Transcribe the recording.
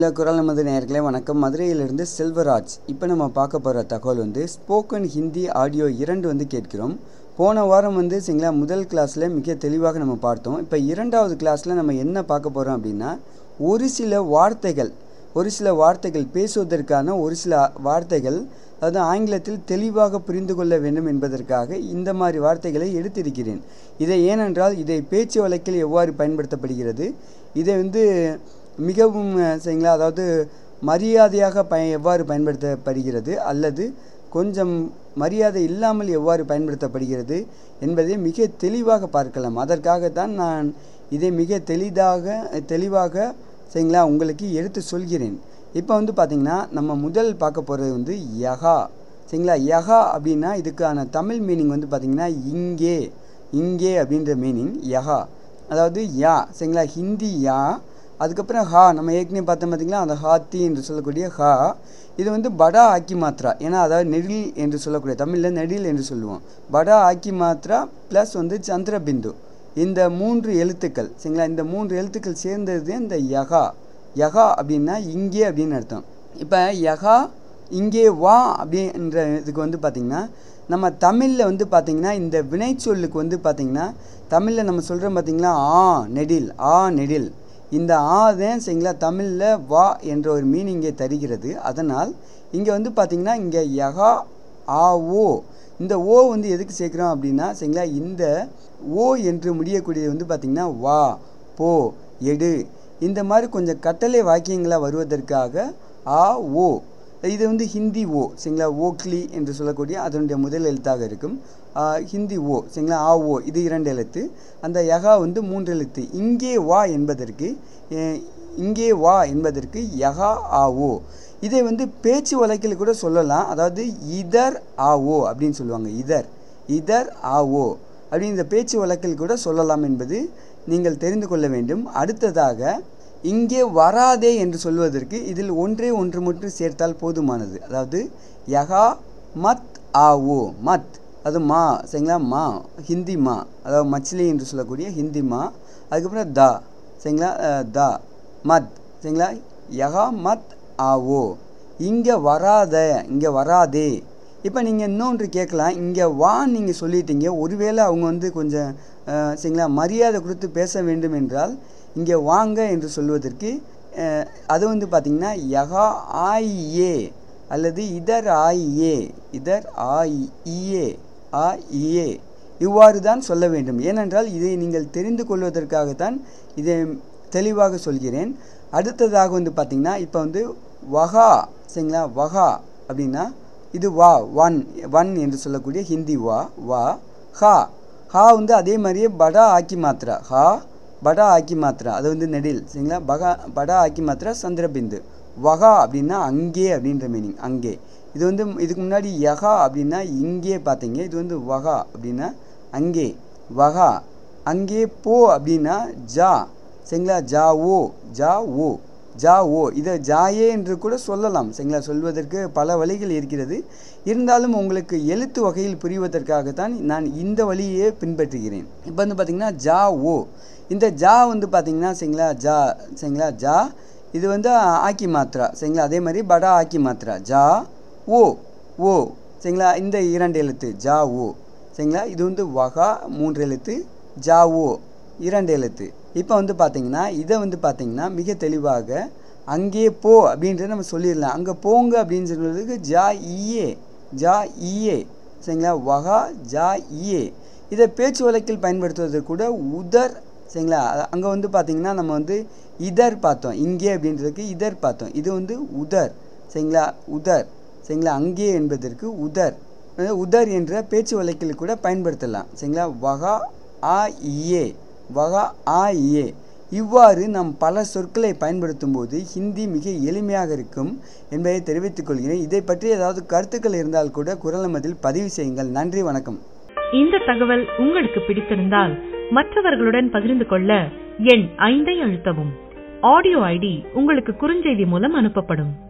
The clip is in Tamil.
இல்லை குரல் நமது நேயர்களே வணக்கம் மதுரையிலிருந்து செல்வராஜ் இப்போ நம்ம பார்க்க போகிற தகவல் வந்து ஸ்போக்கன் ஹிந்தி ஆடியோ இரண்டு வந்து கேட்கிறோம் போன வாரம் வந்து சரிங்களா முதல் கிளாஸில் மிக தெளிவாக நம்ம பார்த்தோம் இப்போ இரண்டாவது கிளாஸில் நம்ம என்ன பார்க்க போகிறோம் அப்படின்னா ஒரு சில வார்த்தைகள் ஒரு சில வார்த்தைகள் பேசுவதற்கான ஒரு சில வார்த்தைகள் அதாவது ஆங்கிலத்தில் தெளிவாக புரிந்து கொள்ள வேண்டும் என்பதற்காக இந்த மாதிரி வார்த்தைகளை எடுத்திருக்கிறேன் இதை ஏனென்றால் இதை பேச்சு வழக்கில் எவ்வாறு பயன்படுத்தப்படுகிறது இதை வந்து மிகவும் அஹ், சரிங்களா அதாவது மரியாதையாக பய எவ்வாறு பயன்படுத்தப்படுகிறது அல்லது கொஞ்சம் மரியாதை இல்லாமல் எவ்வாறு பயன்படுத்தப்படுகிறது என்பதை மிக தெளிவாக பார்க்கலாம் அதற்காகத்தான் நான் இதை மிக தெளிதாக தெளிவாக சரிங்களா உங்களுக்கு எடுத்து சொல்கிறேன் இப்போ வந்து பார்த்திங்கன்னா நம்ம முதல் பார்க்க போகிறது வந்து யகா சரிங்களா யகா அப்படின்னா இதுக்கான தமிழ் மீனிங் வந்து பார்த்திங்கன்னா இங்கே இங்கே அப்படின்ற மீனிங் யகா அதாவது யா சரிங்களா ஹிந்தி யா அதுக்கப்புறம் ஹா நம்ம ஏற்கனவே பார்த்தோம் பார்த்தீங்களா அந்த ஹாத்தி என்று சொல்லக்கூடிய ஹா இது வந்து படா ஆக்கி மாத்ரா ஏன்னா அதாவது நெடில் என்று சொல்லக்கூடிய தமிழில் நெடில் என்று சொல்லுவோம் படா ஆக்கி மாத்ரா ப்ளஸ் வந்து சந்திரபிந்து இந்த மூன்று எழுத்துக்கள் சரிங்களா இந்த மூன்று எழுத்துக்கள் சேர்ந்தது இந்த யகா யகா அப்படின்னா இங்கே அப்படின்னு அர்த்தம் இப்போ யகா இங்கே வா அப்படின்ற இதுக்கு வந்து பார்த்திங்கன்னா நம்ம தமிழில் வந்து பார்த்திங்கன்னா இந்த வினைச்சொல்லுக்கு வந்து பார்த்திங்கன்னா தமிழில் நம்ம சொல்கிறோம் பார்த்திங்களா ஆ நெடில் ஆ நெடில் இந்த ஆ தான் சரிங்களா தமிழில் வா என்ற ஒரு மீனிங்கை தருகிறது அதனால் இங்கே வந்து பார்த்திங்கன்னா இங்கே யகா ஆ ஓ இந்த ஓ வந்து எதுக்கு சேர்க்குறோம் அப்படின்னா சரிங்களா இந்த ஓ என்று முடியக்கூடியது வந்து பார்த்திங்கன்னா வா போ எடு இந்த மாதிரி கொஞ்சம் கட்டளை வாக்கியங்களாக வருவதற்காக ஆ ஓ இது வந்து ஹிந்தி ஓ சரிங்களா ஓக்லி என்று சொல்லக்கூடிய அதனுடைய முதல் எழுத்தாக இருக்கும் ஆ, ஹிந்தி ஓ சரிங்களா ஆ ஓ இது இரண்டு எழுத்து அந்த யகா வந்து மூன்று எழுத்து இங்கே வா என்பதற்கு அஹ், இங்கே வா என்பதற்கு யகா ஆ ஓ இதை வந்து பேச்சு வழக்கில் கூட சொல்லலாம் அதாவது இதர் ஆ ஓ அப்படின்னு சொல்லுவாங்க இதர் இதர் ஆ ஓ அப்படின்னு இந்த பேச்சு வழக்கில் கூட சொல்லலாம் என்பது நீங்கள் தெரிந்து கொள்ள வேண்டும் அடுத்ததாக இங்கே வராதே என்று சொல்வதற்கு இதில் ஒன்றே ஒன்று மட்டும் சேர்த்தால் போதுமானது அதாவது யகா மத் ஆ ஓ மத் அது மா சரிங்களா மா ஹிந்தி மா அதாவது மச்சிலி என்று சொல்லக்கூடிய ஹிந்தி மா அதுக்கப்புறம் தா சரிங்களா அஹ், தா மத் சரிங்களா யகா மத் ஆ ஓ இங்கே வராத இங்கே வராதே இப்போ நீங்கள் இன்னொன்று கேட்கலாம் இங்கே வா நீங்கள் சொல்லிட்டீங்க ஒருவேளை அவங்க வந்து கொஞ்சம் அஹ், சரிங்களா மரியாதை கொடுத்து பேச வேண்டும் என்றால் இங்கே வாங்க என்று சொல்வதற்கு அஹ், அது வந்து பார்த்திங்கன்னா யகா ஆய் ஏ அல்லது இதர் ஆய் ஏ இதர் ஆய் இயே ஆ இயே இவ்வாறு தான் சொல்ல வேண்டும் ஏனென்றால் இதை நீங்கள் தெரிந்து கொள்வதற்காகத்தான் இதை தெளிவாக சொல்கிறேன் அடுத்ததாக வந்து பார்த்திங்கன்னா இப்போ வந்து வகா சரிங்களா வகா அப்படின்னா இது வா ஒன் ஒன் என்று சொல்லக்கூடிய ஹிந்தி வா வா ஹா ஹா வந்து அதே மாதிரியே படா ஆக்கி மாத்திரா ஹா படா ஆக்கி மாத்திரா அது வந்து நெடில் சரிங்களா பகா படா ஆக்கி மாத்திரா சந்திரபிந்து வகா அப்படின்னா அங்கே அப்படின்ற மீனிங் அங்கே இது வந்து இதுக்கு முன்னாடி யகா அப்படின்னா இங்கே பார்த்தீங்க இது வந்து வகா அப்படின்னா அங்கே வகா அங்கே போ அப்படின்னா ஜா சரிங்களா ஜா ஓ ஜா ஓ ஜா ஓ இதை ஜாயே என்று கூட சொல்லலாம் சரிங்களா சொல்வதற்கு பல வழிகள் இருக்கிறது இருந்தாலும் உங்களுக்கு எழுத்து வகையில் புரிவதற்காகத்தான் நான் இந்த வழியே பின்பற்றுகிறேன் இப்போ வந்து பார்த்திங்கன்னா ஜா ஓ இந்த ஜா வந்து பார்த்திங்கன்னா சரிங்களா ஜா சரிங்களா ஜா இது வந்து ஆக்கி மாத்ரா சரிங்களா அதே மாதிரி படா ஆக்கி மாத்ரா ஜா ஓ ஓ சரிங்களா இந்த இரண்டு எழுத்து ஜா ஓ சரிங்களா இது வந்து வகா மூன்று எழுத்து ஜா ஓ இரண்டு எழுத்து இப்போ வந்து பார்த்தீங்கன்னா இதை வந்து பார்த்தீங்கன்னா மிக தெளிவாக அங்கே போ அப்படின்றத நம்ம சொல்லிடலாம் அங்கே போங்க அப்படின்னு சொல்றதுக்கு ஜா இயே ஜா இயே சரிங்களா வகா ஜா இயே இதை பேச்சு வழக்கில் பயன்படுத்துவது கூட உதர் சரிங்களா அங்கே வந்து பார்த்தீங்கன்னா நம்ம வந்து இதர் பார்த்தோம் இங்கே அப்படின்றதுக்கு இதர் பார்த்தோம் இது வந்து உதர் சரிங்களா உதர் சரிங்களா அங்கே என்பதற்கு உதர் அதாவது உதர் என்ற பேச்சு வழக்கில் கூட பயன்படுத்தலாம் சரிங்களா வகா ஆ இயே வகா ஆ இயே இவ்வாறு நாம் பல சொற்களை பயன்படுத்தும் போது ஹிந்தி மிக எளிமையாக இருக்கும் என்பதை தெரிவித்துக் கொள்கிறேன் இதை பற்றி ஏதாவது கருத்துக்கள் இருந்தால் கூட குரல் நமதில் பதிவு செய்யுங்கள் நன்றி வணக்கம் இந்த தகவல் உங்களுக்கு பிடித்திருந்தால் மற்றவர்களுடன் பகிர்ந்து கொள்ள எண் ஐந்தை அழுத்தவும் ஆடியோ ஐடி உங்களுக்கு குறுஞ்செய்தி மூலம் அனுப்பப்படும்